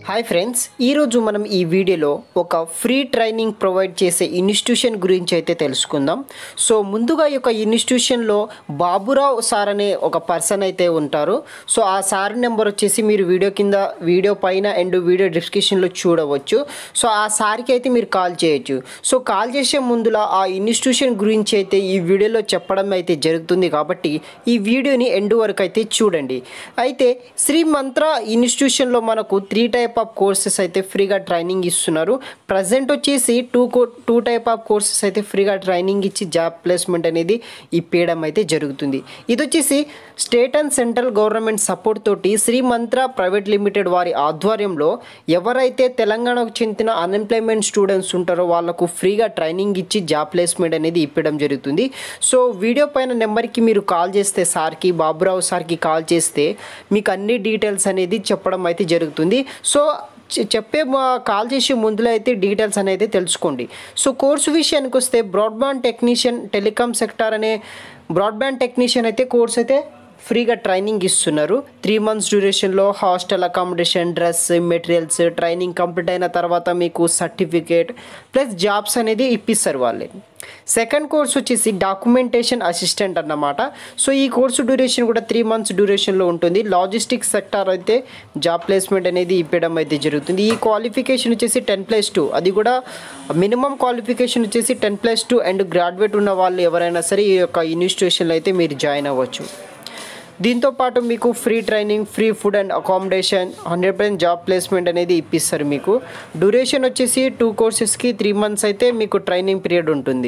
hi friends ఈరోజు మనం ఈ వీడియోలో ఒక ఫ్రీ ట్రైనింగ్ ప్రొవైడ్ చేసే ఇన్స్టిట్యూషన్ గురించి అయితే తెలుసుకుందాం సో ముందుగా ఈ యొక్క ఇన్స్టిట్యూషన్లో బాబురావు సార్ అనే ఒక పర్సన్ అయితే ఉంటారు సో ఆ సార్ నెంబర్ వచ్చేసి మీరు వీడియో కింద వీడియో పైన అండ్ వీడియో డిస్క్రిప్షన్లో చూడవచ్చు సో ఆ సార్కి అయితే మీరు కాల్ చేయొచ్చు సో కాల్ చేసే ముందులా ఆ ఇన్స్టిట్యూషన్ గురించి అయితే ఈ వీడియోలో చెప్పడం అయితే జరుగుతుంది కాబట్టి ఈ వీడియోని ఎండ్ వరకు అయితే చూడండి అయితే శ్రీ మంత్ర ఇన్స్టిట్యూషన్లో మనకు త్రీ టైప్ ఆఫ్ కోర్సెస్ అయితే ఫ్రీగా ట్రైనింగ్ ఇస్తున్నారు ప్రజెంట్ వచ్చేసి టూ కో టూ టైప్ ఆఫ్ కోర్సెస్ అయితే ఫ్రీగా ట్రైనింగ్ ఇచ్చి జాబ్ ప్లేస్మెంట్ అనేది ఇప్పేయడం అయితే జరుగుతుంది ఇది వచ్చేసి state and central government support తోటి శ్రీ మంత్ర ప్రైవేట్ లిమిటెడ్ వారి ఆధ్వర్యంలో ఎవరైతే తెలంగాణకు చెందిన అన్ఎంప్లాయ్మెంట్ స్టూడెంట్స్ ఉంటారో వాళ్ళకు ఫ్రీగా ట్రైనింగ్ ఇచ్చి జాబ్ ప్లేస్మెంట్ అనేది ఇప్పడం జరుగుతుంది సో వీడియో పైన నెంబర్కి మీరు కాల్ చేస్తే సార్కి బాబురావు సార్కి కాల్ చేస్తే మీకు అన్ని డీటెయిల్స్ అనేది చెప్పడం అయితే జరుగుతుంది సో చె- చెప్పే మా- కాల్ చేసే ముందులో అయితే డీటెయిల్స్ అనేది తెలుసుకోండి సో కోర్సు విషయానికి వస్తే బ్రాడ్బ్యాండ్ టెక్నీషియన్ టెలికామ్ సెక్టార్ అనే బ్రాడ్బ్యాండ్ టెక్నీషియన్ అయితే కోర్స్ అయితే ఫ్రీగా ట్రైనింగ్ ఇస్తున్నారు త్రీ మంత్స్ డ్యూరేషన్లో hostel accommodation dress materials training complete అయిన తర్వాత మీకు సర్టిఫికేట్ ప్లస్ జాబ్స్ అనేది ఇప్పిస్తారు వాళ్ళే సెకండ్ కోర్స్ వచ్చేసి డాక్యుమెంటేషన్ అసిస్టెంట్ అన్నమాట సో ఈ కోర్సు డ్యూరేషన్ కూడా త్రీ మంత్స్ డ్యూరేషన్లో ఉంటుంది లాజిస్టిక్స్ సెక్టార్ అయితే జాబ్ ప్లేస్మెంట్ అనేది ఇప్పడం అయితే జరుగుతుంది ఈ క్వాలిఫికేషన్ వచ్చేసి టెన్ ప్లస్ టూ అది కూడా మినిమం క్వాలిఫికేషన్ వచ్చేసి ten plus two and graduate ఉన్న వాళ్ళు ఎవరైనా సరే ఈ యొక్క ఇన్స్టిట్యూషన్లో అయితే మీరు జాయిన్ అవ్వచ్చు దీంతో పాటు మీకు free training free food and accommodation hundred percent job placement అనేది ఇప్పిస్తారు మీకు డ్యూరేషన్ వచ్చేసి టూ కోర్సెస్కి త్రీ మంత్స్ అయితే మీకు ట్రైనింగ్ పీరియడ్ ఉంటుంది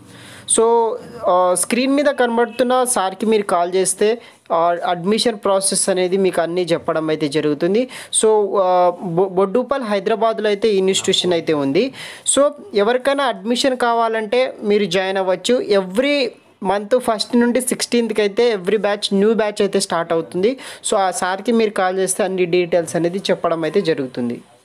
సో ఆ, స్క్రీన్ మీద కనబడుతున్న సార్కి మీరు కాల్ చేస్తే ఆ, అడ్మిషన్ ప్రాసెస్ అనేది మీకు అన్నీ చెప్పడం అయితే జరుగుతుంది సో ఆ, బొ- బొడ్డుపల్ హైదరాబాద్లో అయితే ఈ ఇన్స్టిట్యూషన్ అయితే ఉంది సో ఎవరికైనా అడ్మిషన్ కావాలంటే మీరు జాయిన్ అవ్వచ్చు ఎవ్రీ మంత్ ఫస్ట్ నుండి సిక్స్టీన్త్కి అయితే ఎవ్రీ బ్యాచ్ న్యూ బ్యాచ్ అయితే స్టార్ట్ అవుతుంది సో ఆ సార్కి మీరు కాల్ చేస్తే అన్ని డీటెయిల్స్ అనేది చెప్పడం అయితే జరుగుతుంది